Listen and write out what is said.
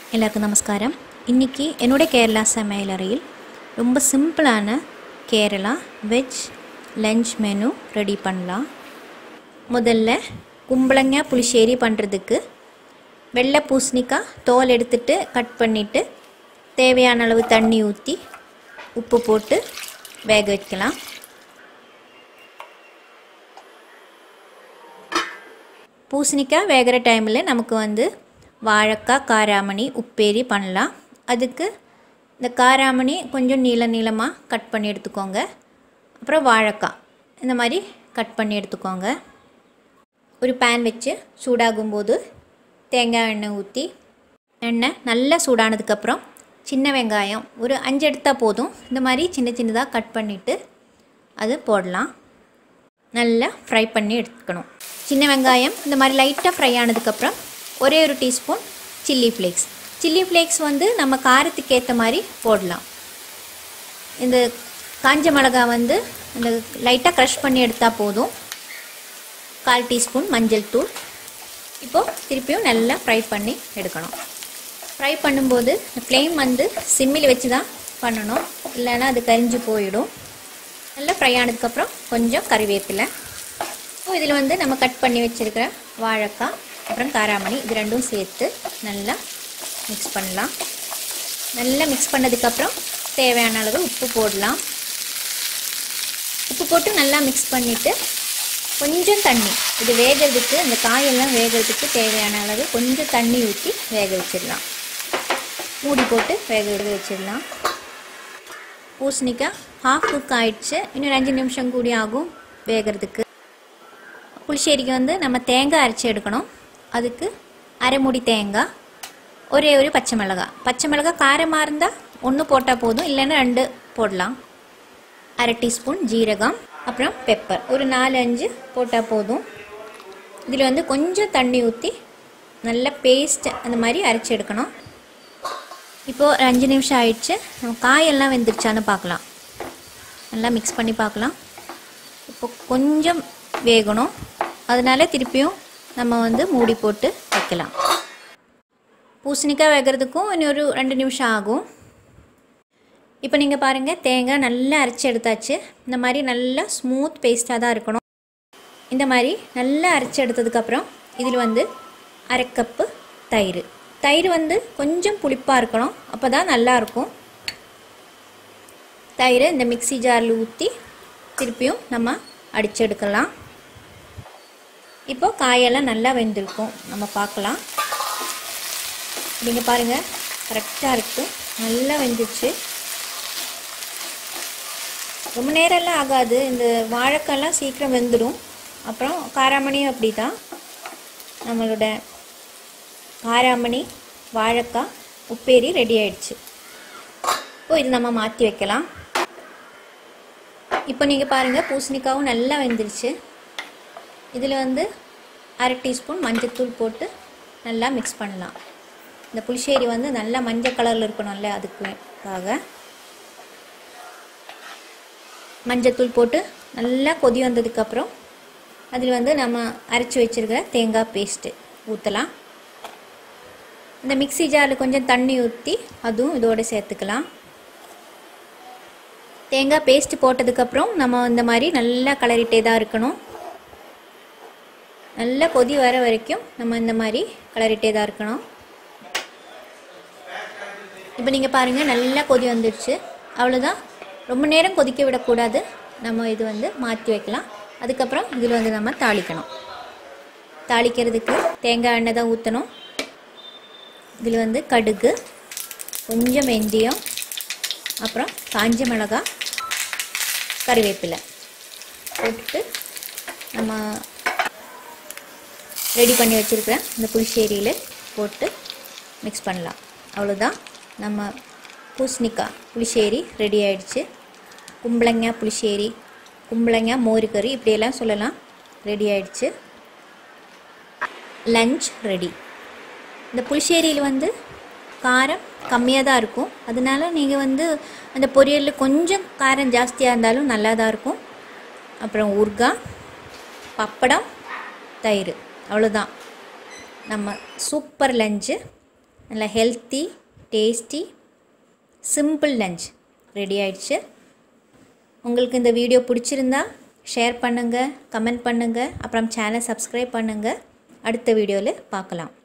எல்லாருக்கும் நமஸ்காரம் இன்றைக்கி என்னுடைய கேரளா சமையலறையில் ரொம்ப சிம்பிளான Kerala veg lunch menu ready பண்ணலாம் முதல்ல கும்பளங்க புளிശ്ശേരി பண்ணுறதுக்கு வெள்ளை பூசணிக்காய் தோல் எடுத்துட்டு கட் பண்ணிவிட்டு தேவையான அளவு தண்ணி ஊற்றி உப்பு போட்டு வேக வைக்கலாம் பூசணிக்காய் வேகிற டைமில் நமக்கு வந்து வாழைக்காய் காராமணி உப்பேரி பண்ணலாம் அதுக்கு இந்த காராமணி கொஞ்சம் நீள நீளமாக கட் பண்ணி எடுத்துக்கோங்க அப்புறம் வாழைக்காய் இந்த மாதிரி கட் பண்ணி எடுத்துக்கோங்க ஒரு பேன் வச்சு சூடாகும்போது தேங்காய் எண்ணெய் ஊற்றி எண்ணெய் நல்லா சூடானதுக்கப்புறம் சின்ன வெங்காயம் ஒரு அஞ்சு எடுத்தால் போதும் இந்த மாதிரி சின்ன சின்னதாக கட் பண்ணிவிட்டு அது போடலாம் நல்லா ஃப்ரை பண்ணி எடுத்துக்கணும் சின்ன வெங்காயம் இந்த மாதிரி லைட்டாக ஃப்ரை ஆனதுக்கப்புறம் ஒரே ஒரு teaspoon chilli flakes chilli flakes வந்து நம்ம காரத்துக்கு ஏற்ற மாதிரி போடலாம் இந்த காஞ்ச மிளகா வந்து இந்த லைட்டாக க்ரஷ் பண்ணி எடுத்தால் போதும் கால் டீஸ்பூன் மஞ்சள் தூள் இப்போது திருப்பியும் நல்லா ஃப்ரை பண்ணி எடுக்கணும் ஃப்ரை பண்ணும்போது ஃப்ளேம் வந்து சிம்மில் வச்சு தான் பண்ணணும் இல்லைன்னா அது கரிஞ்சு போயிடும் நல்லா ஃப்ரை ஆனதுக்கப்புறம் கொஞ்சம் கறிவேப்பிலை இப்போ இதில் வந்து நம்ம கட் பண்ணி வச்சுருக்கிற வாழைக்காய் அப்புறம் காராமணி இது ரெண்டும் சேர்த்து நல்லா மிக்ஸ் பண்ணலாம் நல்லா மிக்ஸ் பண்ணதுக்கப்புறம் தேவையான அளவு உப்பு போடலாம் உப்பு போட்டு நல்லா மிக்ஸ் பண்ணிவிட்டு கொஞ்சம் தண்ணி இது வேகிறதுக்கு அந்த காயெல்லாம் வேகிறதுக்கு தேவையான அளவு கொஞ்சம் தண்ணி ஊற்றி வேக வச்சிடலாம் மூடி போட்டு வேக வச்சிடலாம் பூசணிக்காய் ஹாஃப் குக் ஆயிடுச்சு இன்னொரு அஞ்சு நிமிஷம் கூடி ஆகும் வேகிறதுக்கு புளிശ്ശേരിக்கு வந்து நம்ம தேங்காய் அரைச்சி எடுக்கணும் அதுக்கு அரை மூடி தேங்காய் ஒரே ஒரு பச்சை மிளகாய் பச்சை மிளகாய் காரமாக இருந்தால் ஒன்று போட்டால் போதும் இல்லைன்னா ரெண்டு போடலாம் அரை டீஸ்பூன் ஜீரகம் அப்புறம் பெப்பர் ஒரு நாலு அஞ்சு போட்டால் போதும் இதில் வந்து கொஞ்சம் தண்ணி ஊற்றி நல்ல பேஸ்ட் அந்த மாதிரி அரைச்சி எடுக்கணும் இப்போது ஒரு அஞ்சு நிமிஷம் ஆயிடுச்சு நம்ம காயெல்லாம் வெந்துருச்சான்னு பார்க்கலாம் நல்லா மிக்ஸ் பண்ணி பார்க்கலாம் இப்போ கொஞ்சம் வேகணும் அதனால திருப்பியும் நம்ம வந்து மூடி போட்டு வைக்கலாம் பூசணிக்காய் வேகிறதுக்கும் இன்னொரு ரெண்டு நிமிஷம் ஆகும் இப்போ நீங்கள் பாருங்கள் தேங்காய் நல்லா அரைச்சி எடுத்தாச்சு இந்த மாதிரி நல்லா ஸ்மூத் பேஸ்ட்டாக தான் இருக்கணும் இந்த மாதிரி நல்லா அரைச்சி எடுத்ததுக்கப்புறம் இதில் வந்து அரை கப்பு தயிர் தயிர் வந்து கொஞ்சம் புளிப்பாக இருக்கணும் அப்போ தான் நல்லாயிருக்கும் தயிரை இந்த மிக்சி ஜாரில் ஊற்றி திருப்பியும் நம்ம அடித்து எடுக்கலாம் இப்போ காயெல்லாம் நல்லா வெந்திருக்கும் நம்ம பார்க்கலாம் நீங்கள் பாருங்கள் கரெக்டாக இருக்குது நல்லா வெந்துச்சு ரொம்ப நேரம்லாம் ஆகாது இந்த வாழைக்காய்லாம் சீக்கிரம் வெந்துடும் அப்புறம் காராமணியும் அப்படி தான் நம்மளோட காராமணி வாழைக்காய் உப்பேரி ரெடி ஆயிடுச்சு இப்போ இது நம்ம மாற்றி வைக்கலாம் இப்போ நீங்கள் பாருங்கள் பூசணிக்காவும் நல்லா வெந்துருச்சு இதில் வந்து அரை டீஸ்பூன் மஞ்சத்தூள் போட்டு நல்லா மிக்ஸ் பண்ணலாம் இந்த புளிശ്ശേരി வந்து நல்லா மஞ்சள் கலரில் இருக்கணும்ல அதுக்காக மஞ்சத்தூள் போட்டு நல்லா கொதி வந்ததுக்கப்புறம் அதில் வந்து நம்ம அரைச்சி வச்சுருக்கிற தேங்காய் பேஸ்ட்டு ஊற்றலாம் இந்த மிக்சி ஜாரில் கொஞ்சம் தண்ணி ஊற்றி அதுவும் இதோடு சேர்த்துக்கலாம் தேங்காய் பேஸ்ட் போட்டதுக்கப்புறம் நம்ம இந்த மாதிரி நல்லா கலரிட்டே தான் இருக்கணும் நல்லா கொதி வர வரைக்கும் நம்ம இந்த மாதிரி கலரிட்டே தான் இருக்கணும் இப்போ நீங்கள் பாருங்கள் நல்லா கொதி வந்துடுச்சு அவ்வளோதான் ரொம்ப நேரம் கொதிக்க விடக்கூடாது நம்ம இது வந்து மாற்றி வைக்கலாம் அதுக்கப்புறம் இதில் வந்து நம்ம தாளிக்கணும் தாளிக்கிறதுக்கு தேங்காய் எண்ணெய் தான் ஊற்றணும் இதில் வந்து கடுகு கொஞ்சம் வெந்தயம் அப்புறம் காஞ்ச மிளகாய் கறிவேப்பிலை போட்டுட்டு நம்ம ரெடி பண்ணி வச்சுருக்கிற இந்த புளிശ്ശേരിயில் போட்டு மிக்ஸ் பண்ணலாம் அவ்வளோதான் நம்ம பூசணிக்காய் புளிശ്ശേരി ரெடி ஆயிடுச்சு கும்பளங்காய் புளிശ്ശേരി கும்பளங்காய் மோர் கறி இப்படியெல்லாம் சொல்லலாம் ரெடி ஆயிடுச்சு லஞ்ச் ரெடி இந்த புளிശ്ശേരിயில் வந்து காரம் கம்மியாக தான் இருக்கும் அதனால நீங்கள் வந்து அந்த பொரியலில் கொஞ்சம் காரம் ஜாஸ்தியாக இருந்தாலும் நல்லா தான் இருக்கும் அப்புறம் ஊறுகாய் பப்படம் தயிர் அவ்வளோதான் நம்ம சூப்பர் லஞ்சு நல்ல healthy tasty simple lunch ready ஆயிடுச்சு உங்களுக்கு இந்த வீடியோ பிடிச்சிருந்தா ஷேர் பண்ணுங்கள் கமெண்ட் பண்ணுங்கள் அப்புறம் சேனல் சப்ஸ்கிரைப் பண்ணுங்கள் அடுத்த வீடியோவில் பார்க்கலாம்